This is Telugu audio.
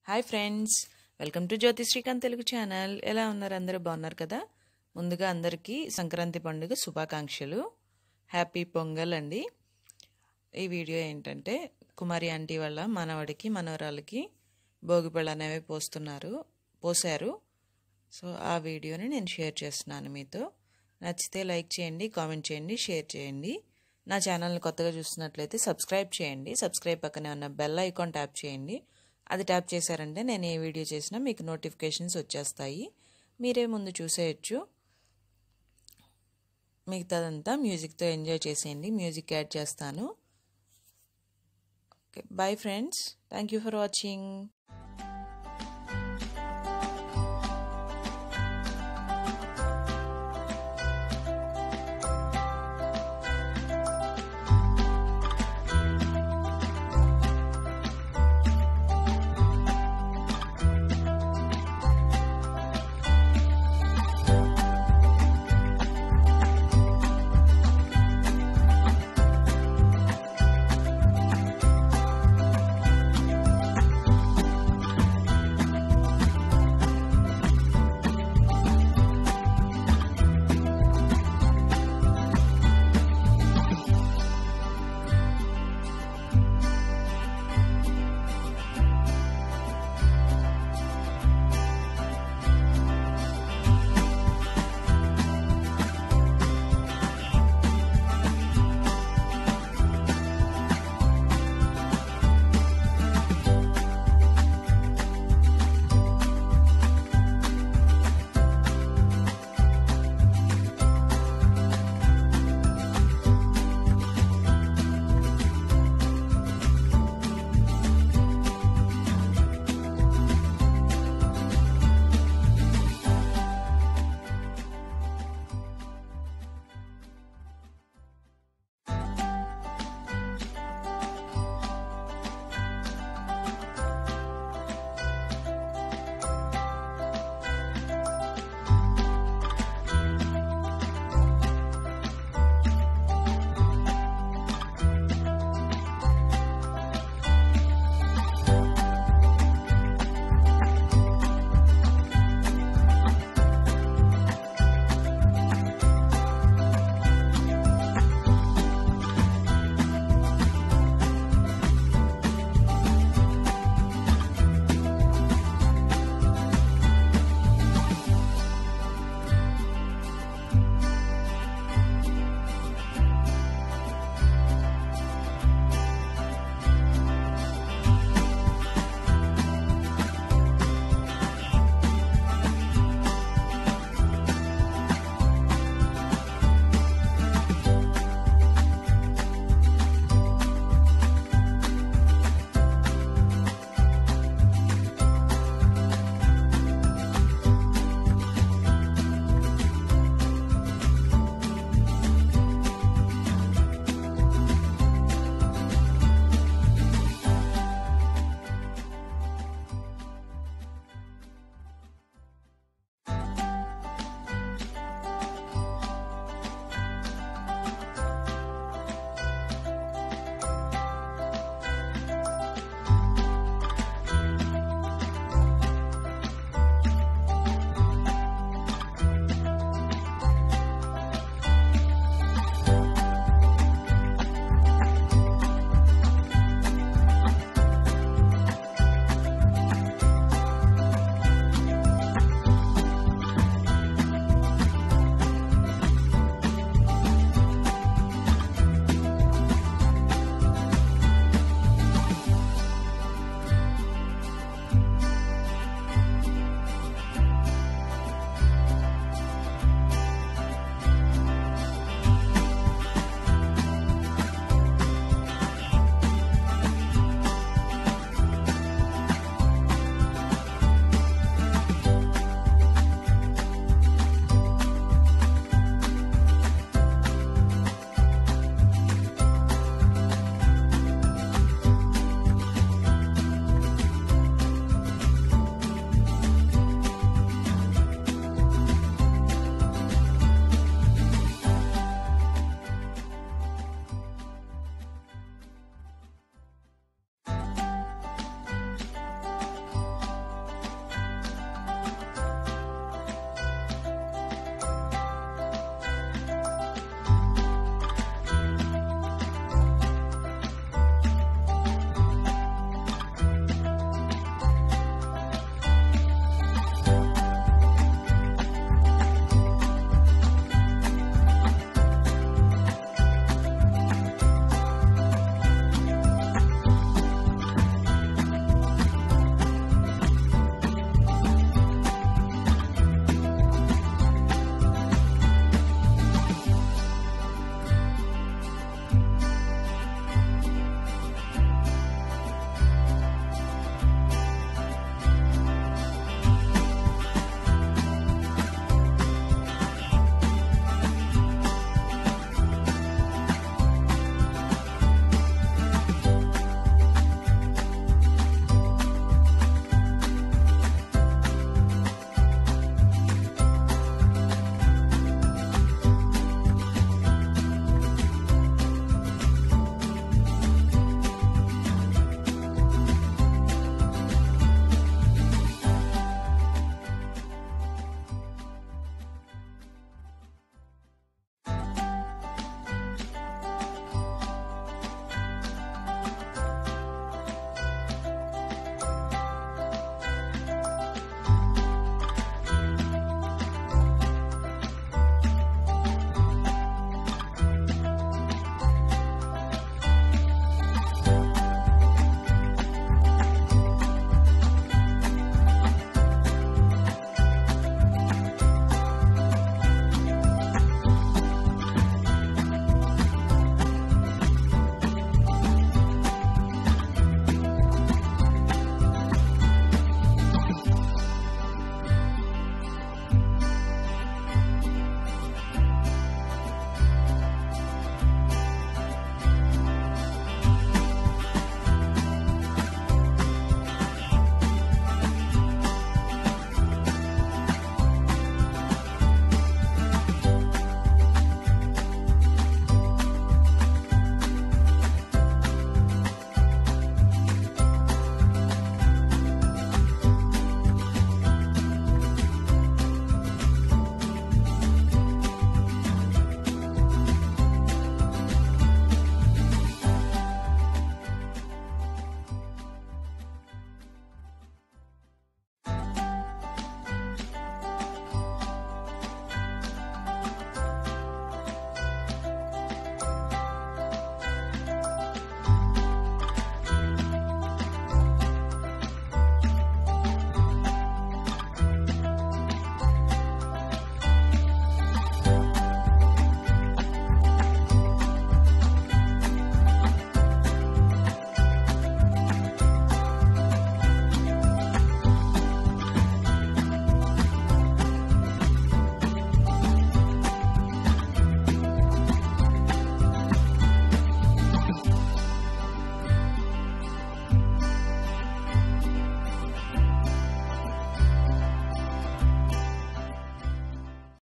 hi friends welcome to Jyothi Srikanth Telugu channel ఎలా ఉన్నారు అందరూ బాగున్నారు కదా ముందుగా అందరికీ సంక్రాంతి పండుగ శుభాకాంక్షలు హ్యాపీ పొంగల్ అండి ఈ వీడియో ఏంటంటే కుమారి ఆంటీ వాళ్ళ మనవడికి మనవరాలకి భోగిపళ్ళు అనేవి పోస్తున్నారు పోసారు సో ఆ వీడియోని నేను షేర్ చేస్తున్నాను మీతో నచ్చితే లైక్ చేయండి కామెంట్ చేయండి షేర్ చేయండి నా ఛానల్ని కొత్తగా చూస్తున్నట్లయితే సబ్స్క్రైబ్ చేయండి సబ్స్క్రైబ్ పక్కనే ఉన్న బెల్ ఐకాన్ ట్యాప్ చేయండి అది ట్యాప్ చేశారంటే నేను ఏ వీడియో చేసినా మీకు నోటిఫికేషన్స్ వచ్చేస్తాయి మీరే ముందు చూసేయచ్చు మిగతాదంతా మ్యూజిక్తో ఎంజాయ్ చేసేయండి మ్యూజిక్ యాడ్ చేస్తాను okay bye friends thank you for watching